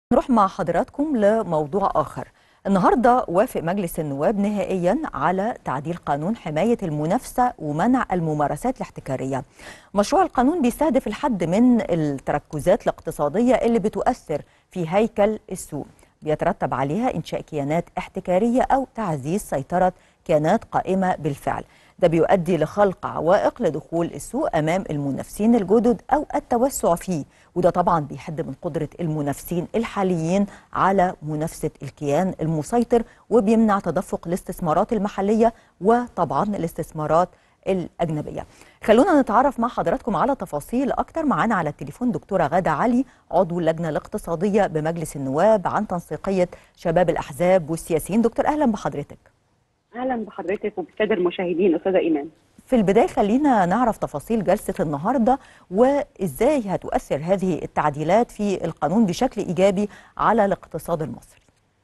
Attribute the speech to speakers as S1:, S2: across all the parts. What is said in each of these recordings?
S1: نروح مع حضراتكم لموضوع آخر النهاردة وافق مجلس النواب نهائيا على تعديل قانون حماية المنافسة ومنع الممارسات الاحتكارية مشروع القانون بيستهدف الحد من التركزات الاقتصادية اللي بتؤثر في هيكل السوق بيترتب عليها إنشاء كيانات احتكارية أو تعزيز سيطرة كيانات قائمة بالفعل ده بيؤدي لخلق عوائق لدخول السوق أمام المنافسين الجدد أو التوسع فيه وده طبعا بيحد من قدرة المنافسين الحاليين على منافسة الكيان المسيطر وبيمنع تدفق الاستثمارات المحلية وطبعا الاستثمارات الأجنبية خلونا نتعرف مع حضراتكم على تفاصيل أكتر معانا على التليفون دكتورة غادة علي عضو اللجنة الاقتصادية بمجلس النواب عن تنسيقية شباب الأحزاب والسياسيين دكتور أهلا بحضرتك
S2: اهلا بحضرتك وبالساده المشاهدين استاذه ايمان
S1: في البداية خلينا نعرف تفاصيل جلسة النهاردة وإزاي هتؤثر هذه التعديلات في القانون بشكل إيجابي على الاقتصاد المصري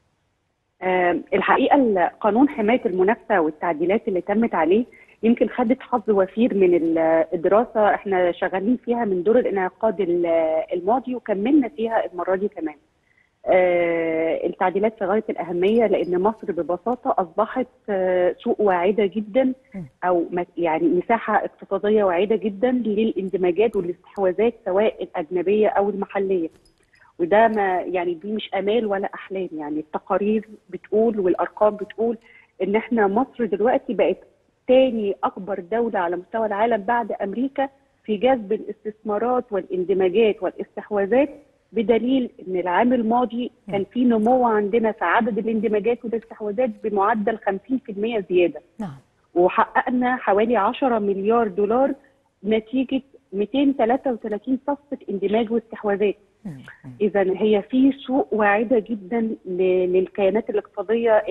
S2: آه الحقيقه قانون حمايه المنافسه والتعديلات اللي تمت عليه يمكن خدت حظ وفير من الدراسه احنا شغالين فيها من دور الانعقاد الماضي وكملنا فيها المره دي كمان. آه التعديلات في غايه الاهميه لان مصر ببساطه اصبحت آه سوق واعده جدا او يعني مساحه اقتصاديه واعده جدا للاندماجات والاستحواذات سواء الاجنبيه او المحليه. وده ما يعني دي مش امال ولا احلام يعني التقارير بتقول والارقام بتقول ان احنا مصر دلوقتي بقت تاني اكبر دوله على مستوى العالم بعد امريكا في جذب الاستثمارات والاندماجات والاستحواذات بدليل ان العام الماضي كان في نمو عندنا في عدد الاندماجات والاستحواذات بمعدل 50% زياده.
S1: نعم.
S2: وحققنا حوالي 10 مليار دولار نتيجه 233 صفقه اندماج واستحواذات. اذا هي في سوق واعده جدا للكيانات الاقتصاديه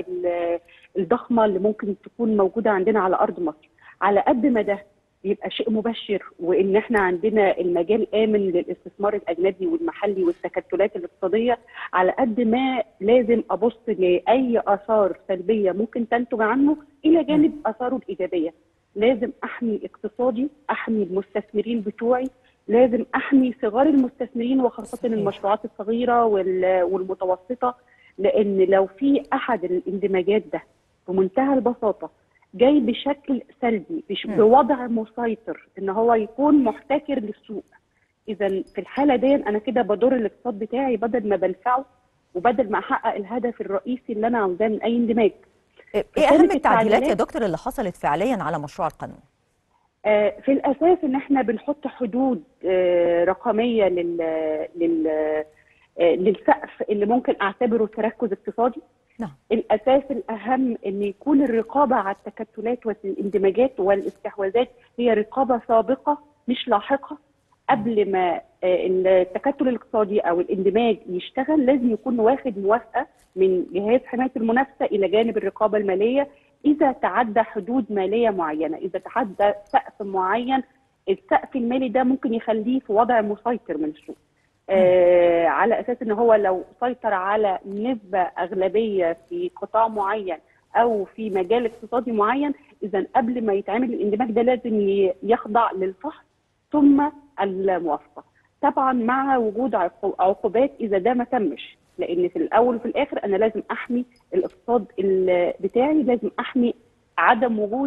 S2: الضخمه اللي ممكن تكون موجوده عندنا على ارض مصر. على قد ما ده يبقى شيء مبشر وان احنا عندنا المجال امن للاستثمار الاجنبي والمحلي والتكتلات الاقتصاديه على قد ما لازم ابص لاي اثار سلبيه ممكن تنتج عنه الى جانب اثاره الايجابيه. لازم احمي اقتصادي، احمي المستثمرين بتوعي، لازم احمي صغار المستثمرين وخاصه المشروعات الصغيره والمتوسطه لان لو في احد الاندماجات ده بمنتهى البساطه جاي بشكل سلبي بوضع مسيطر ان هو يكون محتكر للسوق اذا في الحاله دي انا كده بدور الاقتصاد بتاعي بدل ما بنفعه وبدل ما احقق الهدف الرئيسي اللي انا عاوزاه من اي اندماج
S1: ايه اهم التعديلات يا دكتور اللي حصلت فعليا على مشروع القانون
S2: آه في الاساس ان احنا بنحط حدود آه رقميه لل لل آه للسقف اللي ممكن اعتبره تركز اقتصادي
S1: نعم.
S2: الاساس الاهم ان يكون الرقابه على التكتلات والاندماجات والاستحواذات هي رقابه سابقه مش لاحقه قبل ما التكتل الاقتصادي او الاندماج يشتغل لازم يكون واخد موافقه من جهاز حمايه المنافسه الى جانب الرقابه الماليه اذا تعدى حدود ماليه معينه، اذا تعدى سقف معين السقف المالي ده ممكن يخليه في وضع مسيطر من السوق. آه على اساس ان هو لو سيطر على نسبه اغلبيه في قطاع معين او في مجال اقتصادي معين اذا قبل ما يتعمل الاندماج ده لازم يخضع للفحص ثم الموافقه. طبعا مع وجود عقوبات اذا ده ما تمش لان في الاول وفي الاخر انا لازم احمي الاقتصاد بتاعي لازم احمي عدم وجود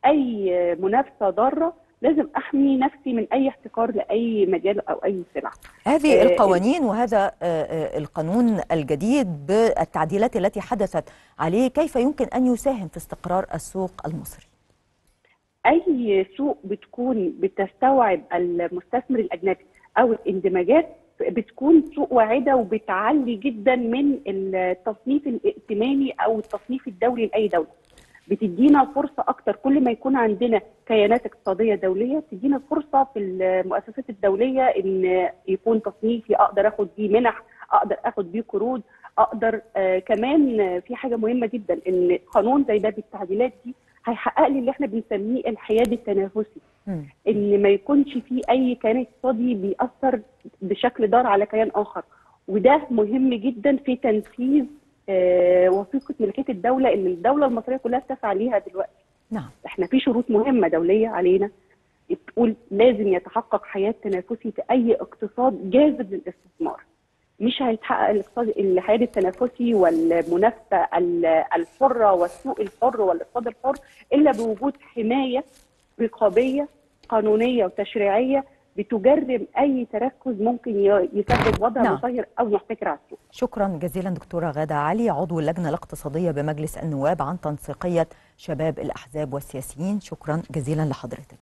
S2: اي منافسه ضاره لازم احمي نفسي من اي احتكار لاي مجال او اي سلعه.
S1: هذه آه القوانين وهذا آه القانون الجديد بالتعديلات التي حدثت عليه كيف يمكن ان يساهم في استقرار السوق المصري؟
S2: اي سوق بتكون بتستوعب المستثمر الاجنبي او الاندماجات بتكون سوق واعده وبتعلي جدا من التصنيف الائتماني او التصنيف الدولي لاي دوله. بتدينا فرصه اكتر كل ما يكون عندنا كيانات اقتصاديه دوليه تدينا فرصه في المؤسسات الدوليه ان يكون تصنيفي اقدر اخد بيه منح اقدر اخد بيه قروض اقدر آه كمان في حاجه مهمه جدا ان قانون زي ده بالتعديلات دي هيحقق لي اللي احنا بنسميه الحياد التنافسي ان ما يكونش في اي كيان اقتصادي بيأثر بشكل ضار على كيان اخر وده مهم جدا في تنفيذ آه وثيقه ملكيه الدوله اللي الدوله المصريه كلها بتسعى ليها دلوقتي.
S1: نعم.
S2: احنا في شروط مهمه دوليه علينا بتقول لازم يتحقق حياه تنافسي في اي اقتصاد جاذب للاستثمار. مش هيتحقق الاقتصاد الحياد التنافسي والمنافسه ال- الحره والسوق الحر والاقتصاد الحر الا بوجود حمايه رقابيه قانونيه وتشريعيه بتجرم اي تركز ممكن ي- يسبب وضع
S1: نعم.
S2: مصير او محتكر على السوق.
S1: شكرا جزيلا دكتورة غادة علي عضو اللجنة الاقتصادية بمجلس النواب عن تنسيقية شباب الأحزاب والسياسيين شكرا جزيلا لحضرتك